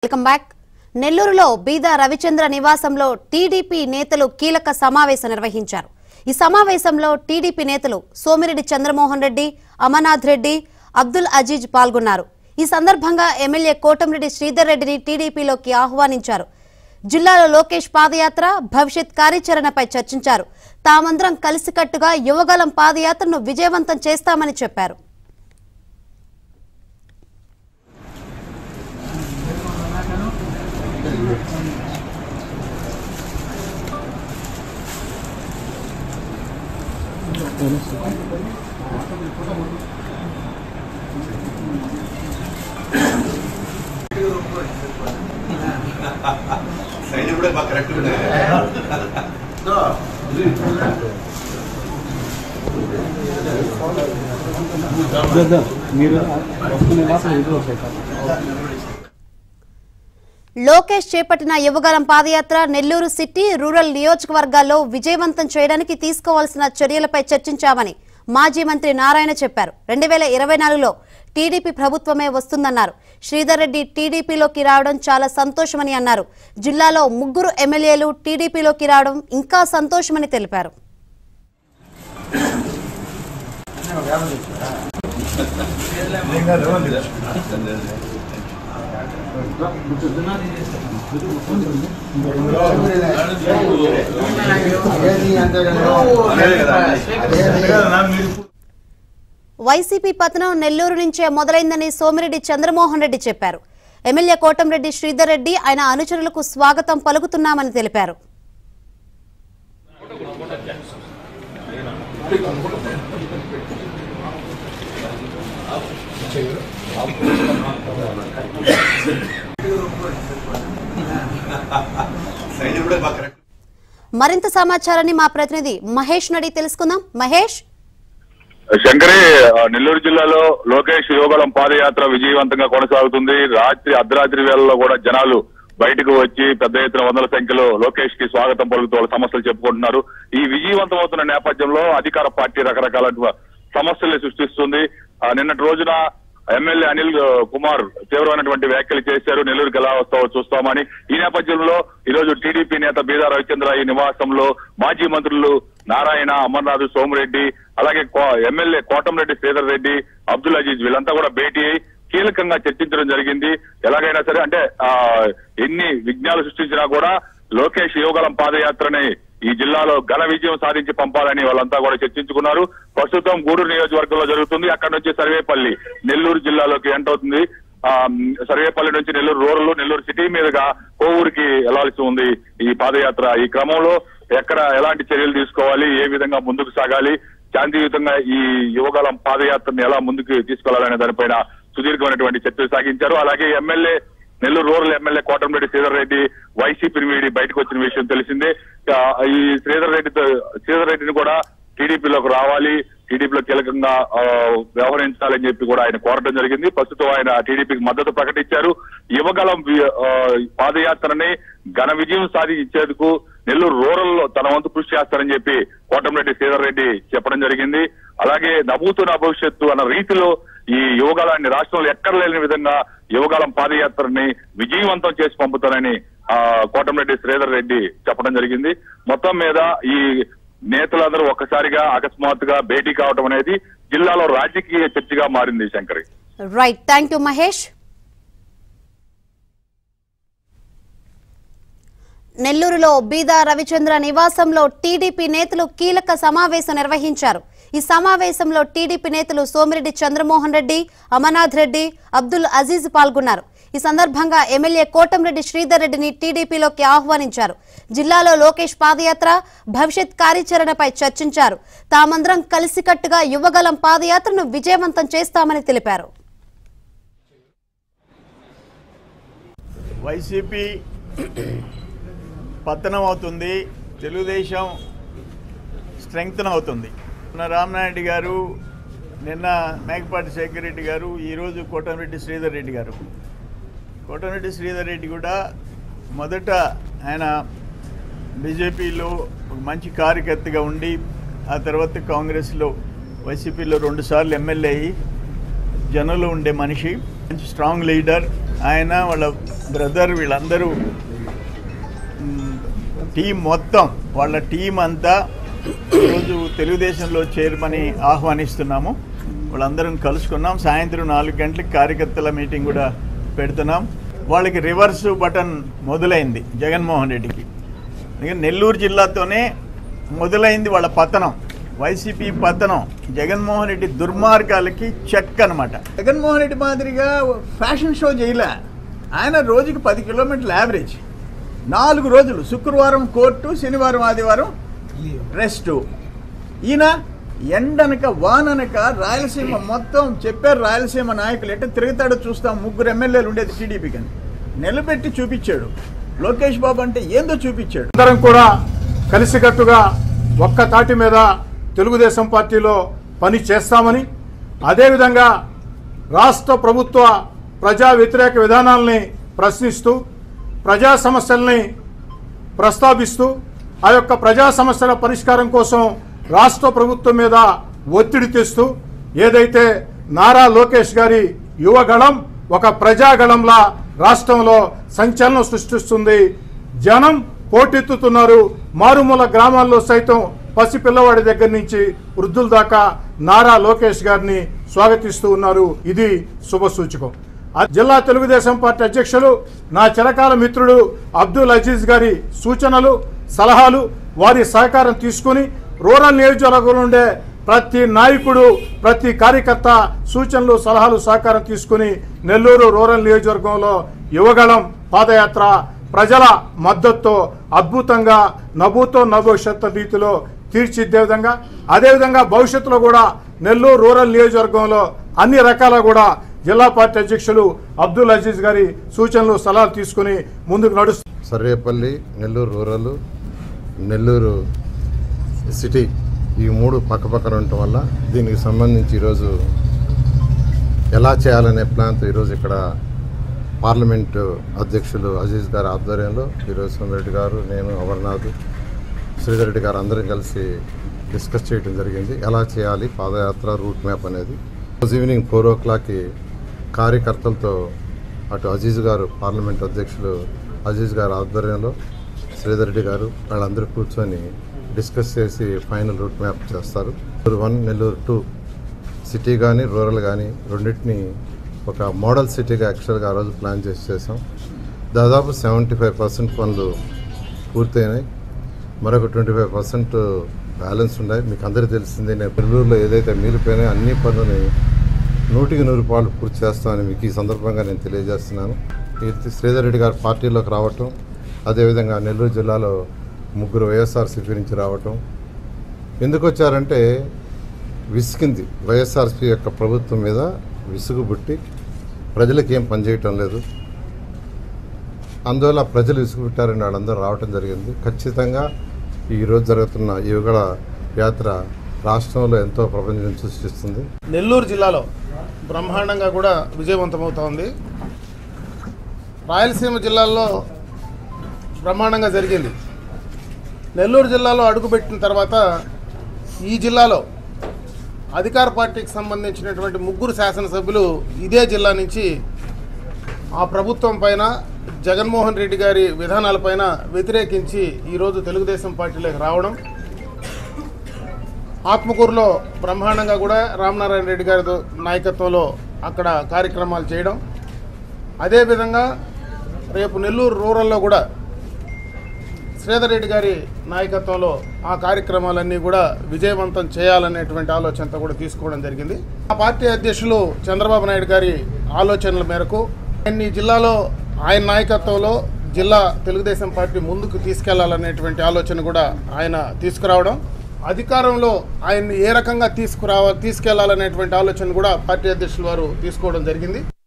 welcome back నెల్లూరులో బీద రవిచంద్ర నివాసంలో టీడీపీ నేతలు కీలక సమావేశం నిర్వహించారు ఈ సమావేశంలో టీడీపీ నేతలు సోమిరెడ్డి చంద్రమోహన్ రెడ్డి అమర్నాథ్ రెడ్డి అబ్దుల్ అజీజ్ పాల్గొన్నారు ఈ సందర్భంగా ఎమ్మెల్యే కోటంరెడ్డి శ్రీధర్ రెడ్డిని టీడీపీలోకి ఆహ్వానించారు జిల్లాలో లోకేష్ పాదయాత్ర భవిష్యత్ కార్యాచరణపై చర్చించారు తామందరం కలిసికట్టుగా యువగలం పాదయాత్రను విజయవంతం చేస్తామని చెప్పారు సైడ్ కూడా బాగా కరెక్ట్ ఉన్నాయి మీరు వస్తున్న లోపల ఎదురు వస్తాయి లోకేష్ చేపట్టిన యువగలం పాదయాత్ర నెల్లూరు సిటీ రూరల్ నియోజకవర్గాల్లో విజయవంతం చేయడానికి తీసుకోవాల్సిన చర్యలపై చర్చించామని మాజీ మంత్రి నారాయణ చెప్పారు రెండు వేల ఇరవై నాలుగులో టీడీపీ ప్రభుత్వమే వస్తుందన్నారు శ్రీధర్ రెడ్డి టీడీపీలోకి రావడం చాలా సంతోషమని అన్నారు జిల్లాలో ముగ్గురు ఎమ్మెల్యేలు టీడీపీలోకి రావడం ఇంకా సంతోషమని తెలిపారు వైసీపీ పతనం నెల్లూరు నుంచే మొదలైందని సోమిరెడ్డి చంద్రమోహన్ రెడ్డి చెప్పారు ఎమ్మెల్యే కోటంరెడ్డి శ్రీధర్ రెడ్డి ఆయన అనుచరులకు స్వాగతం పలుకుతున్నామని తెలిపారు సైడ్ కూడా బాగా కరెక్ట్ మరింత సమాచారాన్ని మా ప్రతినిధి మహేష్ నడి తెలుసుకుందాం మహేష్ శంకరి ఆ, నెల్లూరు జిల్లాలో లోకేష్ యోగళం పాదయాత్ర విజయవంతంగా కొనసాగుతుంది రాత్రి అర్ధరాత్రి వేళల్లో కూడా జనాలు బయటకు వచ్చి పెద్ద ఎత్తున వందల సంఖ్యలో లోకేష్ కి స్వాగతం పలుకుతూ వాళ్ళ సమస్యలు చెప్పుకుంటున్నారు ఈ విజయవంతం అవుతున్న నేపథ్యంలో అధికార పార్టీ రకరకాల సమస్యల్ని సృష్టిస్తుంది ఆ, నిన్నటి రోజున ఎమ్మెల్యే అనిల్ ఆ, కుమార్ తీవ్రమైనటువంటి వ్యాఖ్యలు చేశారు నెల్లూరుకి ఎలా వస్తావో చూస్తామని ఈ నేపథ్యంలో ఈ రోజు టీడీపీ నేత బీదా రవిచంద్ర ఈ నివాసంలో మాజీ మంత్రులు నారాయణ అమర్నాథ్ సోమిరెడ్డి అలాగే కో- ఎమ్మెల్యే కోటంరెడ్డి శ్రీధర్ రెడ్డి అబ్దుల్ అజీజ్ వీళ్ళంతా కూడా భేటీ అయి కీలకంగా చర్చించడం జరిగింది ఎలాగైనా సరే అంటే ఆ ఎన్ని విఘ్నాలు సృష్టించినా కూడా లోకేష్ యువగలం పాదయాత్రని ఈ జిల్లాలో ఘన విజయం సాధించి పంపాలని వాళ్ళంతా కూడా చర్చించుకున్నారు ప్రస్తుతం గూడూరు నియోజకవర్గంలో జరుగుతుంది అక్కడ నుంచి సర్వేపల్లి నెల్లూరు జిల్లాలోకి ఎంటర్ అవుతుంది ఆ సర్వేపల్లి నుంచి నెల్లూరు రూరల్ నెల్లూరు సిటీ మీదుగా కోవూరుకి వెళ్లాల్సి ఉంది ఈ పాదయాత్ర ఈ క్రమంలో ఎక్కడ ఎలాంటి చర్యలు తీసుకోవాలి ఏ విధంగా ముందుకు సాగాలి శాంతియుతంగా ఈ యువగలం పాదయాత్రను ఎలా ముందుకు తీసుకెళ్లాలనే దానిపైన సుదీర్ఘమైనటువంటి చర్చలు సాగించారు అలాగే MLA Nellore rural MLA Kotamreddy Sridhar Reddy వైసీపీని వీడి బయటకు వచ్చిన విషయం తెలిసిందే ఆ, ఈ శ్రీధర్ రెడ్డితో శ్రీధర్ రెడ్డిని కూడా టీడీపీలోకి రావాలి టీడీపీలో కీలకంగా ఆ, వ్యవహరించాలని చెప్పి కూడా ఆయన కోరడం జరిగింది ప్రస్తుతం ఆయన టీడీపీకి మద్దతు ప్రకటించారు యువగలం వి- ఆ, పాదయాత్రని ఘన విజయం సాధించేందుకు నెల్లూరు రూరల్ లో తన వంతు కృషి చేస్తారని చెప్పి కోటంరెడ్డి శ్రీధర్ రెడ్డి చెప్పడం జరిగింది అలాగే నవ్వుతున్న భవిష్యత్తు అన్న రీతిలో ఈ యువగాలాన్ని రాష్ట్రంలో ఎక్కడ లేని విధంగా యువగాలం పాదయాత్రని విజయవంతం చేసి పంపుతానని ఆ కోటంరెడ్డి శ్రీధర్ రెడ్డి చెప్పడం జరిగింది మొత్తం మీద ఈ నేతలందరూ ఒక్కసారిగా అకస్మాత్తుగా భేటీ కావడం అనేది జిల్లాలో రాజకీయ చర్చగా మారింది Shankari right thank you Mahesh నెల్లూరులో బీదా రవిచంద్ర నివాసంలో టీడీపీ నేతలు కీలక సమావేశం నిర్వహించారు ఈ సమావేశంలో టీడీపీ నేతలు సోమిరెడ్డి చంద్రమోహన్ రెడ్డి అమర్నాథ్ రెడ్డి అబ్దుల్ అజీజ్ పాల్గొన్నారు ఈ సందర్భంగా ఎమ్మెల్యే కోటంరెడ్డి శ్రీధర్ రెడ్డిని టీడీపీలోకి ఆహ్వానించారు జిల్లాలో లోకేష్ పాదయాత్ర భవిష్యత్ కార్యాచరణపై చర్చించారు తామందరం కలిసికట్టుగా యువగలం పాదయాత్రను విజయవంతం చేస్తామని తెలిపారు వైసీపీ పతనం అవుతుంది తెలుగుదేశం స్ట్రెంగ్తన్ అవుతుంది మన రామనాయుడు గారు నిన్న మేకపాటి శేఖర్ రెడ్డి గారు ఈరోజు కోటమిరెడ్డి శ్రీధర్ రెడ్డి గారు కోటమిరెడ్డి శ్రీధర్ రెడ్డి కూడా మొదట ఆయన బీజేపీలో ఒక మంచి కార్యకర్తగా ఉండి ఆ తర్వాత కాంగ్రెస్లో వైసీపీలో రెండుసార్లు ఎమ్మెల్యే అయ్యి జనంలో ఉండే మనిషి మంచి స్ట్రాంగ్ లీడర్ ఆయన వాళ్ళ బ్రదర్ వీళ్ళందరూ మ్, టీం మొత్తం వాళ్ళ టీం అంతా ఈరోజు తెలుగుదేశంలో చేరమని ఆహ్వానిస్తున్నాము వాళ్ళందరం కలుసుకున్నాం సాయంత్రం నాలుగు గంటలకు కార్యకర్తల మీటింగ్ కూడా పెడుతున్నాం వాళ్ళకి రివర్స్ బటన్ మొదలైంది జగన్మోహన్ రెడ్డికి ఎందుకంటే నెల్లూరు జిల్లాతోనే మొదలైంది వాళ్ళ పతనం వైసీపీ పతనం జగన్మోహన్ రెడ్డి దుర్మార్గాలకి చెక్ అనమాట జగన్మోహన్ రెడ్డి మాదిరిగా ఫ్యాషన్ షో చేయలే ఆయన రోజుకి పది కిలోమీటర్ల యావరేజ్ నాలుగు రోజులు శుక్రవారం కోర్టు శనివారం ఆదివారం రెస్ట్ ఈయన ఎండనక వాననక రాయలసీమ మొత్తం చెప్పారు రాయలసీమ నాయకులు ఎట్ట తిరుగుతాడో చూస్తాం ముగ్గురు ఎమ్మెల్యేలు ఉండేది టీడీపీ కానీ నిలబెట్టి చూపించాడు లోకేష్ బాబు అంటే ఏందో చూపించాడు అందరం కూడా కలిసికట్టుగా ఒక్క తాటి మీద తెలుగుదేశం పార్టీలో పని చేస్తామని అదేవిధంగా రాష్ట్ర ప్రభుత్వ ప్రజా వ్యతిరేక విధానాల్ని ప్రశ్నిస్తూ ప్రజా సమస్యల్ని ప్రస్తావిస్తూ ఆ యొక్క ప్రజా సమస్యల పరిష్కారం కోసం రాష్ట్ర ప్రభుత్వం మీద ఒత్తిడి తెస్తూ ఏదైతే నారా లోకేష్ గారి యువగళం ఒక ప్రజాగళంలా రాష్ట్రంలో సంచలనం సృష్టిస్తుంది జనం పోటెత్తుతున్నారు మారుమూల గ్రామాల్లో సైతం పసిపిల్లవాడి దగ్గర నుంచి వృద్ధుల దాకా నారా లోకేష్ గారిని స్వాగతిస్తూ ఉన్నారు ఇది శుభ సూచకం ఆ జిల్లా తెలుగుదేశం పార్టీ అధ్యక్షులు నా చిరకాల మిత్రుడు అబ్దుల్ అజీజ్ గారి సూచనలు సలహాలు వారి సహకారం తీసుకుని రూరల్ నియోజకవర్గంలో ఉండే ప్రతి నాయకుడు ప్రతి కార్యకర్త సూచనలు సలహాలు సహకారం తీసుకుని నెల్లూరు రూరల్ నియోజకవర్గంలో యువగళం పాదయాత్ర ప్రజల మద్దతుతో అద్భుతంగా నభూతో నభవిష్యత్తు రీతిలో తీర్చిద్దే విధంగా అదేవిధంగా భవిష్యత్తులో కూడా నెల్లూరు రూరల్ నియోజకవర్గంలో అన్ని రకాల కూడా జిల్లా పార్టీ అధ్యక్షులు అబ్దుల్ అజీజ్ గారి సూచనలు సలహాలు తీసుకుని ముందుకు నడుస్తూ సర్వేపల్లి నెల్లూరు రూరల్ నెల్లూరు సిటీ ఈ మూడు పక్కపక్కన ఉండటం వల్ల దీనికి సంబంధించి ఈరోజు ఎలా చేయాలనే ప్లాన్తో ఈరోజు ఇక్కడ పార్లమెంటు అధ్యక్షులు అజీజ్ గారి ఆధ్వర్యంలో ఈరోజు సోమిరెడ్డి గారు నేను అమర్నాథ్ శ్రీధర్ గారు అందరం కలిసి డిస్కస్ చేయడం జరిగింది ఎలా చేయాలి పాదయాత్ర రూట్ మ్యాప్ అనేది రోజు ఈవినింగ్ ఫోర్ ఓ క్లాక్కి కార్యకర్తలతో అటు అజీజ్ గారు పార్లమెంట్ అధ్యక్షులు అజీజ్ గారి ఆధ్వర్యంలో శ్రీధర్ రెడ్డి గారు వాళ్ళందరూ కూర్చొని డిస్కస్ చేసి ఫైనల్ రూట్ మ్యాప్ చేస్తారు Nellore one Nellore two city కానీ రూరల్ కానీ రెండింటిని ఒక మోడల్ సిటీగా యాక్చువల్గా ఆ రోజు ప్లాన్ చేసి చేసాం దాదాపు సెవెంటీ ఫైవ్ పర్సెంట్ పనులు పూర్తయినాయి మరొక ట్వంటీ ఫైవ్ పర్సెంట్ బ్యాలెన్స్ ఉన్నాయి మీకు అందరికీ తెలిసిందే నేను నెల్లూరులో ఏదైతే మిగిలిపోయినాయో అన్ని పనులని నూటికి నూరు పాలు పూర్తి చేస్తామని మీకు ఈ సందర్భంగా నేను తెలియజేస్తున్నాను ఈ శ్రీధర్ రెడ్డి గారు పార్టీలోకి రావటం అదేవిధంగా నెల్లూరు జిల్లాలో ముగ్గురు వైఎస్ఆర్సీపీ నుంచి రావటం ఎందుకు వచ్చారంటే విసిగింది వైఎస్ఆర్సీ యొక్క ప్రభుత్వం మీద విసుగు పుట్టి ప్రజలకు ఏం పనిచేయటం లేదు అందువల్ల ప్రజలు విసుగుపుట్టారని వాళ్ళందరూ రావటం జరిగింది ఖచ్చితంగా ఈరోజు జరుగుతున్న యువగల యాత్ర రాష్ట్రంలో ఎంతో ప్రపంచం సృష్టిస్తుంది నెల్లూరు జిల్లాలో బ్రహ్మాండంగా కూడా విజయవంతమవుతోంది రాయలసీమ జిల్లాల్లో బ్రహ్మాండంగా జరిగింది నెల్లూరు జిల్లాలో అడుగుపెట్టిన తర్వాత ఈ జిల్లాలో అధికార పార్టీకి సంబంధించినటువంటి ముగ్గురు శాసనసభ్యులు ఇదే జిల్లా నుంచి ఆ ప్రభుత్వం పైన జగన్మోహన్ రెడ్డి గారి విధానాలపైన వ్యతిరేకించి ఈరోజు తెలుగుదేశం పార్టీలోకి రావడం ఆత్మకూరులో బ్రహ్మాండంగా కూడా రామనారాయణ రెడ్డి గారి దో- నాయకత్వంలో అక్కడ కార్యక్రమాలు చేయడం అదేవిధంగా రేపు నెల్లూరు రూరల్లో కూడా శ్రీధర్ రెడ్డి గారి నాయకత్వంలో ఆ కార్యక్రమాలన్నీ కూడా విజయవంతం చేయాలనేటువంటి ఆలోచనతో కూడా తీసుకోవడం జరిగింది ఆ పార్టీ అధ్యక్షులు చంద్రబాబు నాయుడు గారి ఆలోచనల మేరకు ఆయన ఈ జిల్లాలో ఆయన నాయకత్వంలో జిల్లా తెలుగుదేశం పార్టీ ముందుకు తీసుకెళ్లాలనేటువంటి ఆలోచన కూడా ఆయన తీసుకురావడం అధికారంలో ఆయన్ని ఏ రకంగా తీసుకురావ తీసుకెళ్లాలనేటువంటి ఆలోచన కూడా పార్టీ అధ్యక్షులు వారు తీసుకోవడం జరిగింది